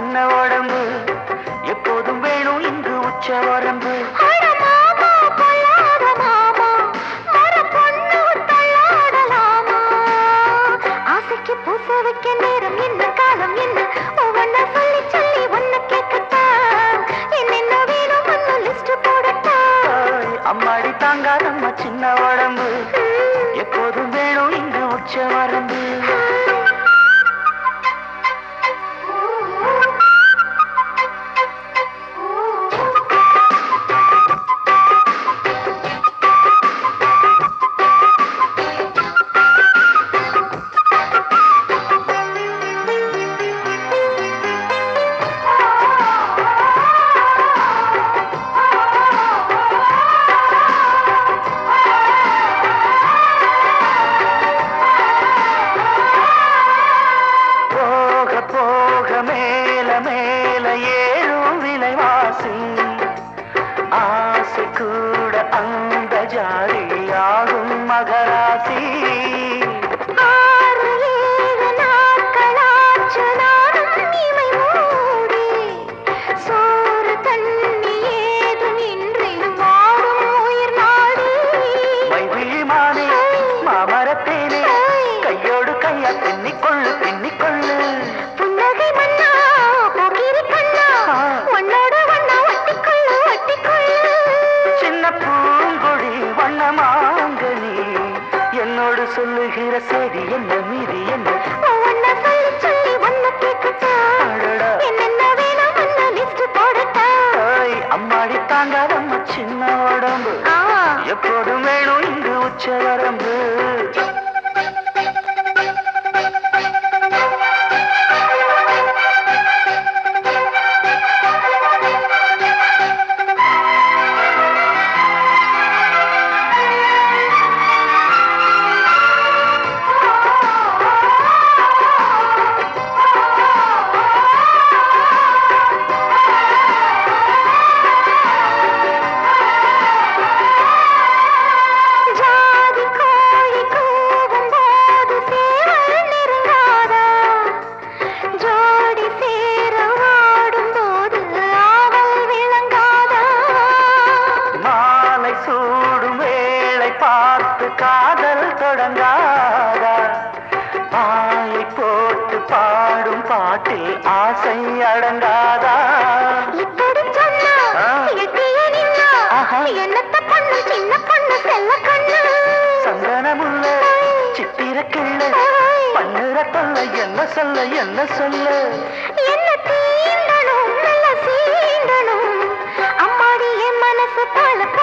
சின்ன உடம்பு எப்போதும் வேணும் இங்கு உச்ச உடம்பு அட மாமா கொள்ளாத மாமா மர பொண்ணு தள்ளாடலாமா ஆசைக்கு பூச வைக்க நேரம் என்ன காலம் என்ன ஒவ்வொன்னா சொல்லி சொல்லி ஒன்னு கேட்கட்டா என்னென்ன வேணும் ஒன்னு லிஸ்ட் போடட்டா ஆய், அம்மாடி தாங்காதம்மா சின்ன உடம்பு எப்போதும் வேணும் இங்கு உச்ச வரம்பு போக போக மேல மேல ஏறும் விலைவாசி ஆசை கூட அந்த ஜாடியாகும் மகராசி ஆறு ஏழு நாட்களாச்சு நானும் இமை மூடி சோறு தண்ணி ஏதும் இன்றி வாடும் உயிர் நாடி மைவிழி மானே மாமரத்தேனே கையோடு கையா பின்னிக்கொள்ளு பின்னிக்கொள்ளு புன்னகை மன்னா போகிரி கண்ணா உன்னோட ஒன்னா ஒட்டிக்கொள்ளு ஒட்டிக்கொள்ளு சின்ன பூங்கொடி வண்ணமாங்கனி என்னோடு சொல்லுகிற செய்தி என்ன மீதி என்ன ஒவ்வொன்னா சொல்லி சொல்லி ஒன்னு கேட்கட்டா அடடா. என்னென்ன வேணும் ஒன்னு லிஸ்ட் போடட்டா ஆய், அம்மாடி தாங்காதம்மா சின்ன உடம்பு ஆ எப்போதும் வேணும் இங்கு உச்ச வரம்பு ஜாதி கோழி கூவும் போது சேவல் நெருங்காதா ஜோடி சேர ஆடும் போது ஆவல் விளங்காதா மாலை சூடும் வேளை பார்த்து காதல் தொடங்காதா பாயை போட்டு பாடும் பாட்டில் ஆசை அடங்காதா இப்படி சொன்னா ஆ. எட்டிய நின்னா ஆஹா. என்னத்த பொண்ணு சின்ன பொண்ணு செல்ல கண்ணு சந்தனமுள்ள சித்திர கிள்ள பண்ணுற தொல்லை என்ன சொல்ல என்ன சொல்ல என்ன தீண்டணும் நல்ல சீண்டணும் அம்மாடி என் மனசு பழக்க